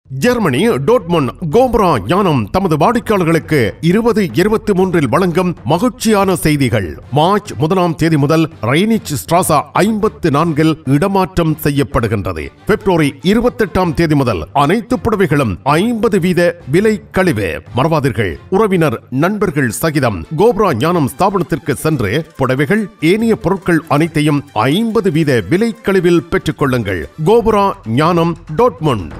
Germany டோட்மன் cobra ஞானம் தமது வாடிக்கையாளர்களுக்கு இருபது இருபத்தி மூன்றில் வழங்கும் மகிழ்ச்சியான செய்திகள் மார்ச் முதலாம் தேதி முதல் ரைனிச் ஸ்ட்ராசா ஐம்பத்து நான்கில் இடமாற்றம் செய்யப்படுகின்றது பிப்ரவரி இருபத்தெட்டாம் தேதி முதல் அனைத்து புடவைகளும் ஐம்பது வீத விலை கழிவு மறவாதீர்கள் உறவினர் நண்பர்கள் சகிதம் கோப்ரா ஞானம் ஸ்தாபனத்திற்கு சென்று புடவைகள் ஏனைய பொருட்கள் அனைத்தையும் ஐம்பது வீத விலை கழிவில் பெற்றுக் கொள்ளுங்கள் கோபுரா ஞானம் டோட்மண்ட்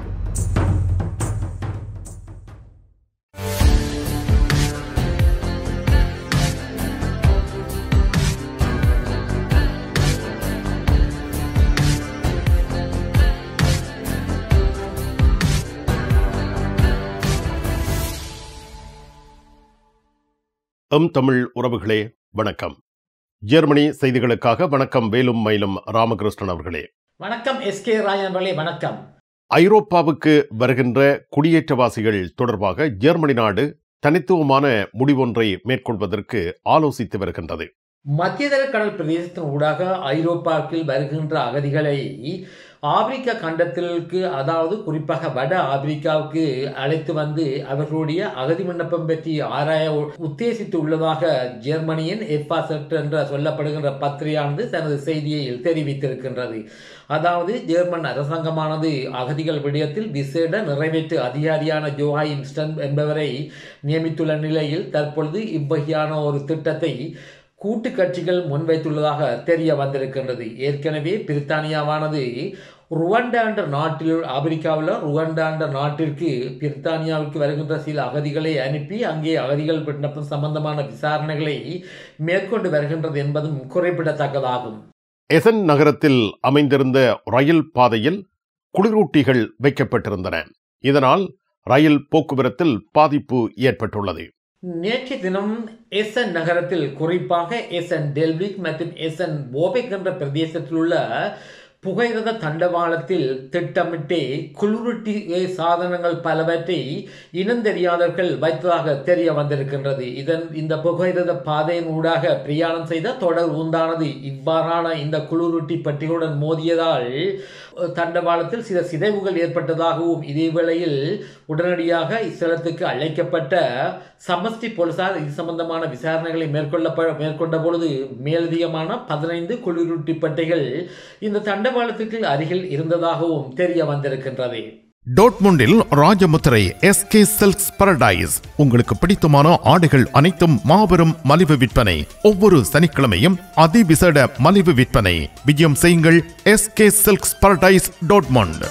எம் தமிழ் உறவுகளே வணக்கம் ஜெர்மனி செய்திகளுக்காக வணக்கம் வேலும் மயிலும் ராமகிருஷ்ணன் அவர்களே வணக்கம் எஸ் கே ராயன் அவர்களே வணக்கம் ஐரோப்பாவுக்கு வருகின்ற குடியேற்றவாசிகள் தொடர்பாக ஜெர்மனி நாடு தனித்துவமான முடிவொன்றை மேற்கொள்வதற்கு ஆலோசித்து வருகின்றது மத்தியதர கடல் பிரதேசத்தின் ஊடாக ஐரோப்பாவில் வருகின்ற அகதிகளை ஆப்பிரிக்க கண்டத்திற்கு அதாவது குறிப்பாக வட ஆப்பிரிக்காவுக்கு அழைத்து வந்து அவர்களுடைய அகதி விண்ணப்பம் பற்றி ஆராய உத்தேசித்து உள்ளதாக ஜெர்மனியின் எஃபாசெட் என்ற சொல்லப்படுகின்ற பத்திரிகையானது தனது செய்தியில் தெரிவித்திருக்கின்றது அதாவது ஜெர்மன் அரசாங்கமானது அகதிகள் விடயத்தில் விசேட நிறைவேற்று அதிகாரியான ஜோஹா இன்ஸ்டன் என்பவரை நியமித்துள்ள நிலையில் தற்பொழுது இவ்வகையான ஒரு திட்டத்தை கூட்டு கட்சிகள் முன்வைத்துள்ளதாக தெரிய வந்திருக்கின்றது ஏற்கனவே பிரித்தானியாவானது ருவண்டா என்ற நாட்டில் ஆப்பிரிக்காவில் ருவண்டா என்ற நாட்டிற்கு பிரித்தானியாவிற்கு வருகின்ற சில அகதிகளை அனுப்பி அங்கே அகதிகள் விண்ணப்பம் சம்பந்தமான விசாரணைகளை மேற்கொண்டு வருகின்றது என்பதும் குறிப்பிடத்தக்கதாகும் எசன் நகரத்தில் அமைந்திருந்த ரயில் பாதையில் குளிரூட்டிகள் வைக்கப்பட்டிருந்தன இதனால் ரயில் போக்குவரத்தில் பாதிப்பு ஏற்பட்டுள்ளது நேற்று தினம் எஸ்என் நகரத்தில் குறிப்பாக எஸ்என் டெல்விக் மற்றும் எஸ்என் போபெக் என்ற பிரதேசத்தில் உள்ள புகையிரத தண்டவாளத்தில் திட்டமிட்டே குளிரூட்டி சாதனங்கள் பலவற்றை இனந்தெரியாதவர்கள் வைத்ததாக தெரிய வந்திருக்கின்றது இதன் இந்த புகையிரத பாதையின் ஊடாக பிரயாணம் செய்த தொடர் ஊந்தானது இவ்வாறான இந்த குளிரூட்டி பட்டிகளுடன் மோதியதால் தண்டவாளத்தில் சில சிதைவுகள் ஏற்பட்டதாகவும் இதே வேளையில் உடனடியாக இஸ்தலத்துக்கு அழைக்கப்பட்ட சமஷ்டி போலீசார் இது சம்பந்தமான விசாரணைகளை மேற்கொள்ள மேற்கொண்ட பொழுது மேலதிகமான பதினைந்து குளிரூட்டி பட்டைகள் இந்த தண்டவாளத்துக்கு அருகில் இருந்ததாகவும் தெரிய வந்திருக்கின்றது டோட்முண்டில் ராஜமுத்திரை எஸ்கே சில்க்ஸ் பரடைஸ் உங்களுக்கு பிடித்தமான ஆடைகள் அனைத்தும் மாபெரும் மலிவு விற்பனை ஒவ்வொரு சனிக்கிழமையும் அதிவிசேட மலிவு விற்பனை விஜயம் செய்யுங்கள் SK silks paradise Dortmund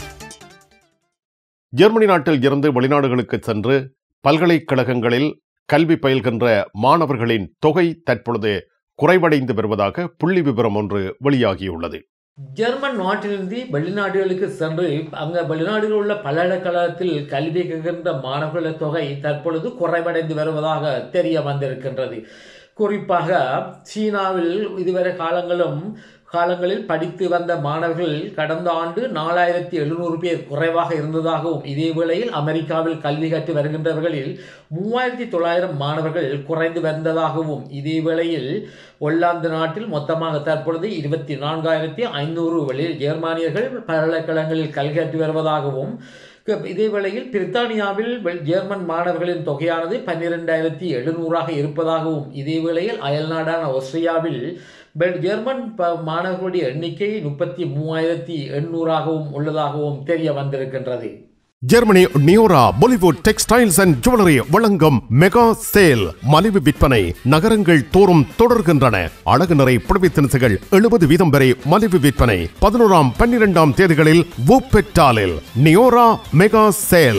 Germany நாட்டில் இருந்து வெளிநாடுகளுக்கு சென்று பல்கலைக்கழகங்களில் கல்வி பயில்கின்ற மாணவர்களின் தொகை தற்பொழுது குறைவடைந்து வருவதாக புள்ளி விவரம் ஒன்று வெளியாகியுள்ளது ஜெர்மன் நாட்டிலிருந்து வெளிநாடுகளுக்கு சென்று அங்க வெளிநாடுகளில் உள்ள பல்கலைக்கழகத்தில் கல்வி கற்கின்ற மாணவர்கள் தொகை தற்பொழுது குறைவடைந்து வருவதாக தெரிய வந்திருக்கின்றது குறிப்பாக சீனாவில் இதுவரை காலங்களும் காலங்களில் படித்து வந்த மாணவர்கள் கடந்த ஆண்டு நாலாயிரத்தி எழுநூறு பேர் குறைவாக இருந்ததாகவும் இதே வேளையில் அமெரிக்காவில் கல்வி கற்று வருகின்றவர்களில் மூவாயிரத்தி தொள்ளாயிரம் மாணவர்கள் குறைந்து வந்ததாகவும் இதே வேளையில் ஒல்லாந்து நாட்டில் மொத்தமாக தற்பொழுது இருபத்தி நான்காயிரத்தி ஐநூறு வெளியில் ஜெர்மானியர்கள் பல்கலைக்கழகங்களில் கல்வி கற்று வருவதாகவும் இதே வேளையில் பிரித்தானியாவில் ஜெர்மன் மாணவர்களின் தொகையானது பன்னிரெண்டாயிரத்தி எழுநூறாக இருப்பதாகவும் இதே வேளையில் அயல்நாடான ஆஸ்திரியாவில் ஜெர்மன் மாணவர்களுடைய எண்ணிக்கை முப்பத்தி மூவாயிரத்தி எண்ணூறாகவும் உள்ளதாகவும் தெரிய வந்திருக்கின்றது Germany Neora Bollywood textiles and jewellery வழங்கும் மெகா சேல் மலிவு விற்பனை நகரங்கள் தோறும் தொடர்கின்றன அழகு நிறை புடவை தினசுகள் எழுபது வீதம் வரை மலிவு விற்பனை பதினோராம் பன்னிரெண்டாம் தேதிகளில் வூப்பெட்டாலில் நியோரா மெகா சேல்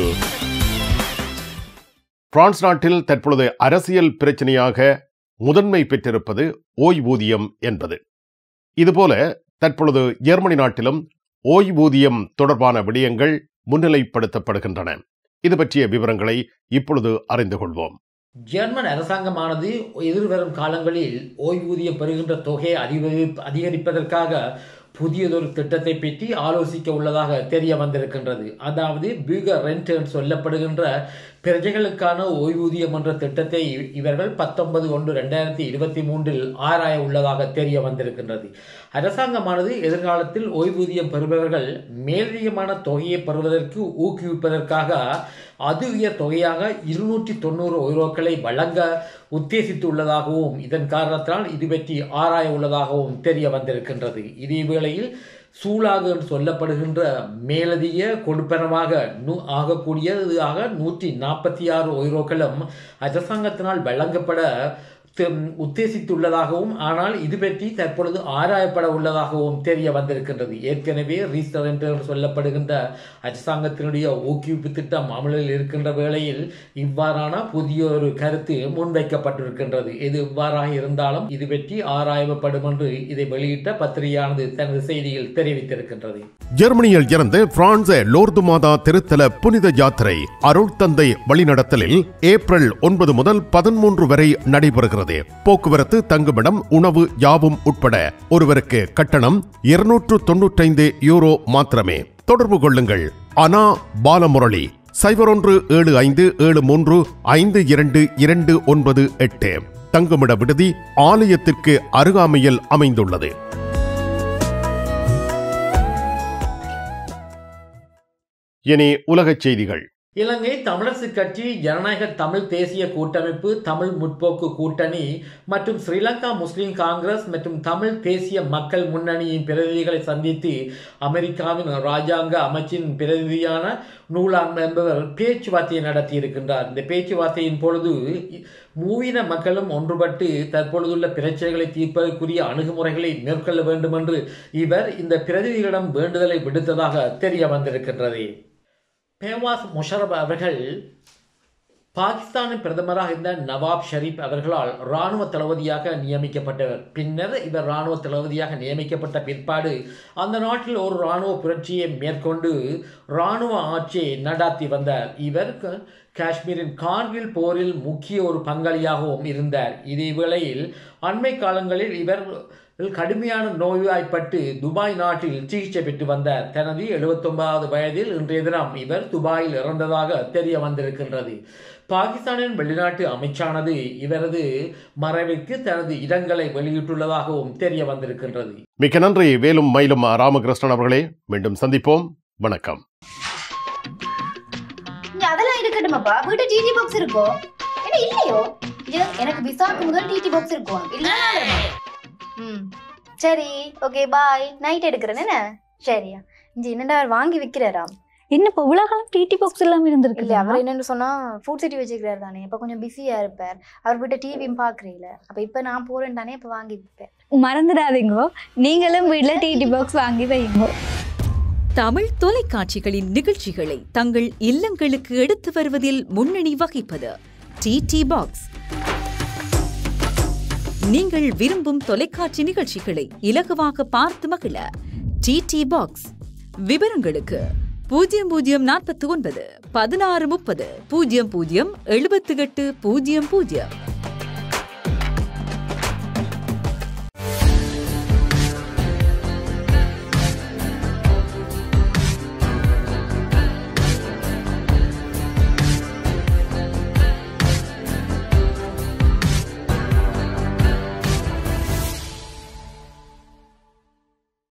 பிரான்ஸ் நாட்டில் தற்பொழுது அரசியல் பிரச்சனையாக முதன்மை பெற்றிருப்பது ஓய்வூதியம் என்பது இதுபோல தற்பொழுது ஜெர்மனி நாட்டிலும் ஓய்வூதியம் தொடர்பான விடயங்கள் முன்னிலைப்படுத்தப்படுகின்றன இது பற்றிய விவரங்களை இப்பொழுது அறிந்து கொள்வோம் ஜெர்மன் அரசாங்கமானது எதிர்வரும் காலங்களில் ஓய்வூதியம் பெறுகின்ற தொகையை அதிகரி அதிகரிப்பதற்காக புதியதொரு திட்டத்தை பற்றி ஆலோசிக்க உள்ளதாக தெரிய வந்திருக்கின்றது அதாவது பிக ரெண்ட் என்று சொல்லப்படுகின்ற பிரஜைகளுக்கான ஓய்வூதியம் என்ற திட்டத்தை இவர்கள் பத்தொன்பது ஒன்று ரெண்டாயிரத்தி இருபத்தி மூன்றில் ஆராய உள்ளதாக தெரிய வந்திருக்கின்றது அரசாங்கமானது எதிர்காலத்தில் ஓய்வூதியம் பெறுபவர்கள் மேலதிகமான தொகையை பெறுவதற்கு ஊக்குவிப்பதற்காக அது உயர் தொகையாக இருநூற்றி தொண்ணூறு யூரோக்களை வழங்க உத்தேசித்துள்ளதாகவும் இதன் காரணத்தினால் இது பற்றி ஆராய உள்ளதாகவும் தெரிய வந்திருக்கின்றது இதே வேளையில் சூளாக என்று சொல்லப்படுகின்ற மேலதிக கொடுப்பனமாக நூ ஆகக்கூடியதாக நூற்றி நாற்பத்தி ஆறு ஒய்ரோக்களும் அரசாங்கத்தினால் வழங்கப்பட தி- உத்தேசித்துள்ளதாகவும் ஆனால் இது பற்றி தற்பொழுது ஆராயப்பட உள்ளதாகவும் தெரிய வந்திருக்கின்றது ஏற்கனவே ரீஸ்டரண்ட் என்று சொல்லப்படுகின்ற அரசாங்கத்தினுடைய ஊக்குவிப்பு திட்டம் அமலில் இருக்கின்ற வேளையில் இவ்வாறான புதிய ஒரு கருத்து முன்வைக்கப்பட்டிருக்கின்றது இது இவ்வாறாக இருந்தாலும் இது பற்றி ஆராயப்படும் என்று இதை வெளியிட்ட பத்திரிகையானது தனது செய்தியில் தெரிவித்திருக்கின்றது ஜெர்மனியில் இருந்து பிரான்ஸ் லோர்து மாதா திருத்தல புனித யாத்திரை அருள் தந்தை வழிநடத்தலில் ஏப்ரல் ஒன்பது முதல் பதிமூன்று வரை நடைபெறுகிறது போக்குவரத்து தங்குமிடம் உணவு யாவும் உட்பட ஒருவருக்கு கட்டணம் இருநூற்று தொன்னூற்றைந்து யூரோ மாத்திரமே தொடர்பு கொள்ளுங்கள் அனா பாலமுரளி சைபர் ஒன்று ஏழு ஐந்து ஏழு மூன்று ஐந்து இரண்டு இரண்டு ஒன்பது எட்டு தங்குமிட விடுதி ஆலயத்திற்கு அருகாமையில் அமைந்துள்ளது இனி உலகச் செய்திகள் இலங்கை தமிழரசு கட்சி ஜனநாயக தமிழ் தேசிய கூட்டமைப்பு தமிழ் முற்போக்கு கூட்டணி மற்றும் ஸ்ரீலங்கா முஸ்லிம் காங்கிரஸ் மற்றும் தமிழ் தேசிய மக்கள் முன்னணியின் பிரதிநிதிகளை சந்தித்து அமெரிக்காவின் ராஜாங்க அமைச்சின் பிரதிநிதியான நூலான் என்பவர் பேச்சுவார்த்தையை நடத்தியிருக்கின்றார் இந்த பேச்சுவார்த்தையின் பொழுது மூவின மக்களும் ஒன்றுபட்டு தற்பொழுதுள்ள பிரச்சனைகளை தீர்ப்பதற்குரிய அணுகுமுறைகளை மேற்கொள்ள வேண்டும் என்று இவர் இந்த பிரதிநிதிகளிடம் வேண்டுதலை விடுத்ததாக தெரிய வந்திருக்கின்றது பேவாஸ் முஷரப் அவர்கள் பாகிஸ்தானின் பிரதமராக இருந்த நவாப் ஷரீப் அவர்களால் இராணுவ தளபதியாக நியமிக்கப்பட்டவர் பின்னர் இவர் இராணுவ தளபதியாக நியமிக்கப்பட்ட பிற்பாடு அந்த நாட்டில் ஒரு இராணுவ புரட்சியை மேற்கொண்டு இராணுவ ஆட்சியை நடாத்தி வந்தார் இவர் க- காஷ்மீரின் கார்கில் போரில் முக்கிய ஒரு பங்காளியாகவும் இருந்தார் இதே வேளையில் அண்மை காலங்களில் இவர் கடுமையான நோய்வாய்ப்பட்டு துபாய் நாட்டில் சிகிச்சை பெற்று வந்தார் தனது 79வது வயதில் இன்றைய தினம் இவர் துபாயில் இறந்ததாக தெரிய வந்திருக்கின்றது பாகிஸ்தானின் வெளிநாட்டு அமைச்சானது இவரது மறைவிற்கு தனது இடங்களை வெளியிட்டுள்ளதாகவும் தெரிய வந்திருக்கின்றது மிக்க நன்றி வேலும் மயிலும் ராமகிருஷ்ணன் அவர்களே மீண்டும் சந்திப்போம் வணக்கம் இங்க அதெல்லாம் இருக்கட்டுமாப்பா வீட்டு டிடி பாக்ஸ் இருக்கோ என்ன இல்லையோ இது எனக்கு விசாக்கு முதல் டிடி பாக்ஸ் இருக்கும் இல்ல ம் சரி ஓகே பாய் நைட் எடுக்கிறேன் என்ன சரியா இங்க என்னடா அவர் வாங்கி விக்கிறாராம் என்ன இப்போ இவ்வளவு காலம் டிடி பாக்ஸ் இல்லாம இல்ல இருந்திருக்கு அவர் என்னன்னு சொன்னா ஃபுட் சிட்டி வச்சுக்கிறாரு தானே இப்ப கொஞ்சம் பிஸியா இருப்பார் அவர் வீட்டை டிவியும் பாக்குறீங்கள அப்ப இப்ப நான் போறேன் தானே இப்ப வாங்கி விற்பேன் மறந்துடாதீங்க நீங்களும் வீட்ல டிடி பாக்ஸ் வாங்கி வைங்க தமிழ் தொலைக்காட்சிகளின் நிகழ்ச்சிகளை தங்கள் இல்லங்களுக்கு எடுத்து வருவதில் முன்னணி வகிப்பது டிடி பாக்ஸ் நீங்கள் விரும்பும் தொலைக்காட்சி நிகழ்ச்சிகளை இலகுவாக பார்த்து மகிழ டிடி பாக்ஸ் விவரங்களுக்கு பூஜ்ஜியம் பூஜ்ஜியம் நாற்பத்தி ஒன்பது பதினாறு முப்பது பூஜ்ஜியம் பூஜ்ஜியம் எழுபத்தி எட்டு பூஜ்ஜியம் பூஜ்ஜியம்